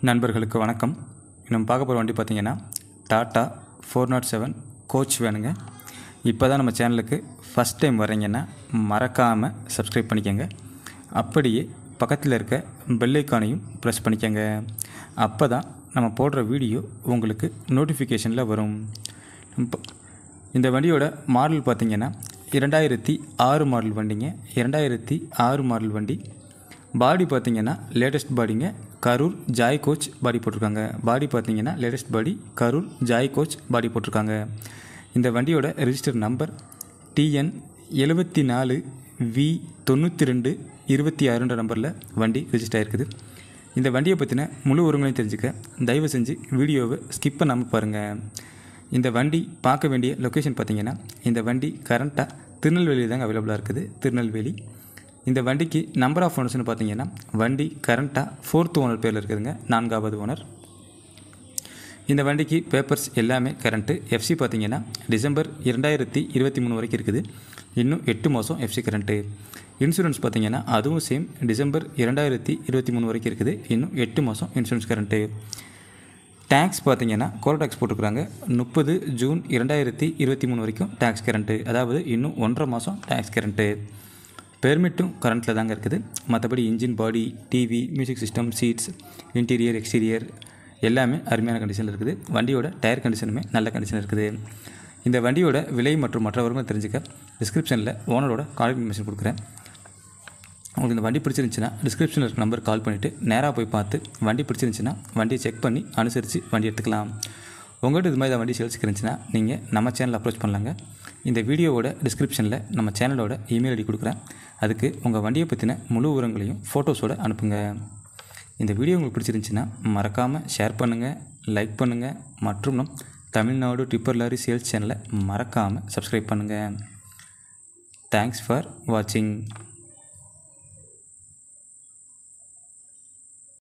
நண்பர்களுக்கு வணக்கம் நம்ம பார்க்க போகிற வண்டி பார்த்தீங்கன்னா Tata four nought seven coach வேணுங்க இப்போ தான் நம்ம சேனலுக்கு ஃபஸ்ட் டைம் வரீங்கன்னா மறக்காமல் சப்ஸ்கிரைப் பண்ணிக்கோங்க அப்படியே பக்கத்தில் இருக்க பெல் ஐக்கானையும் ப்ரெஸ் பண்ணிக்கோங்க அப்போ தான் நம்ம போடுற வீடியோ உங்களுக்கு நோட்டிஃபிகேஷனில் வரும் இப்போ இந்த வண்டியோட மாடல் பார்த்தீங்கன்னா இரண்டாயிரத்தி ஆறு மாடல் வண்டிங்க இரண்டாயிரத்தி ஆறு மாடல் வண்டி பாடி பார்த்தீங்கன்னா லேட்டஸ்ட் பாடிங்க கரூர் ஜாய் கோச் பாடி போட்டிருக்காங்க பாடி பார்த்தீங்கன்னா latest body Karur joy coach body போட்டிருக்காங்க இந்த வண்டியோட ரெஜிஸ்டர் நம்பர் டிஎன் எழுபத்தி நாலு வி தொண்ணூற்றி ரெண்டு இருபத்தி ஆறுன்ற நம்பரில் வண்டி ரெஜிஸ்டர் ஆயிருக்குது இந்த வண்டியை பற்றின முழு உரங்களையும் தெரிஞ்சுக்க தயவு செஞ்சு வீடியோவை ஸ்கிப் பண்ணாமல் பாருங்கள் இந்த வண்டி பார்க்க வேண்டிய லொக்கேஷன் பார்த்தீங்கன்னா இந்த வண்டி கரண்ட்டாக திருநெல்வேலி தாங்க அவைலபிளாக இருக்குது திருநெல்வேலி இந்த வண்டிக்கு நம்பர் ஆஃப் ஓனர்ஸ்னு பார்த்தீங்கன்னா வண்டி கரண்ட்டாக ஃபோர்த் ஓனர் பேரில் இருக்குதுங்க நான்காவது ஓனர் இந்த வண்டிக்கு பேப்பர்ஸ் எல்லாமே கரண்ட்டு எஃப்சி பார்த்தீங்கன்னா டிசம்பர் இரண்டாயிரத்தி இருபத்தி மூணு வரைக்கும் இருக்குது இன்னும் எட்டு மாதம் எஃப்சி கரண்ட்டு இன்சூரன்ஸ் பார்த்தீங்கன்னா அதுவும் சேம் டிசம்பர் இரண்டாயிரத்தி இருபத்தி மூணு வரைக்கும் இருக்குது இன்னும் எட்டு மாதம் இன்சூரன்ஸ் கரண்ட்டு டேக்ஸ் பார்த்தீங்கன்னா கோல் டேக்ஸ் போட்டுருக்குறாங்க முப்பது ஜூன் இரண்டாயிரத்தி இருபத்தி மூணு வரைக்கும் டேக்ஸ் கரண்ட்டு அதாவது இன்னும் ஒன்றரை மாதம் டேக்ஸ் கரண்ட்டு பெர்மிட்டும் கரண்ட்டில் தாங்க இருக்குது மற்றபடி engine body TV music system seats interior exterior எல்லாமே அருமையான கண்டிஷனில் இருக்குது வண்டியோட டயர் கண்டிஷனுமே நல்ல கண்டிஷன் இருக்குது இந்த வண்டியோட விலை மற்றும் மற்ற விவரங்களை தெரிஞ்சுக்க டிஸ்கிரிப்ஷனில் ஓனரோட கால் இன்ஃபர்மேஷன் கொடுக்குறேன் உங்களுக்கு இந்த வண்டி பிடிச்சிருந்துச்சுன்னா டிஸ்கிரிப்ஷனில் இருக்க நம்பர் கால் பண்ணிவிட்டு நேராக போய் பார்த்து வண்டி பிடிச்சிருந்துச்சுன்னா வண்டியை செக் பண்ணி அனுசரித்து வண்டி எடுத்துக்கலாம் உங்கள்கிட்ட இது மாதிரி தான் வண்டி சேல்ஸுக்கு இருந்துச்சுன்னா நீங்கள் நம்ம சேனல் அப்ரோச் பண்ணலாங்க இந்த வீடியோவோட டிஸ்கிரிப்ஷனில் நம்ம சேனலோட இமெயில் ஐடி கொடுக்குறேன் அதுக்கு உங்கள் வண்டியை பற்றின முழு விவரங்களையும் ஃபோட்டோஸோடு அனுப்புங்க இந்த வீடியோ உங்களுக்கு பிடிச்சிருந்துச்சுன்னா மறக்காமல் ஷேர் பண்ணுங்கள் லைக் பண்ணுங்கள் மற்றும் நம் தமிழ்நாடு டிப்பர் லாரி சேல்ஸ் சேனலை மறக்காமல் சப்ஸ்கிரைப் பண்ணுங்கள் தேங்க்ஸ் ஃபார் வாட்சிங்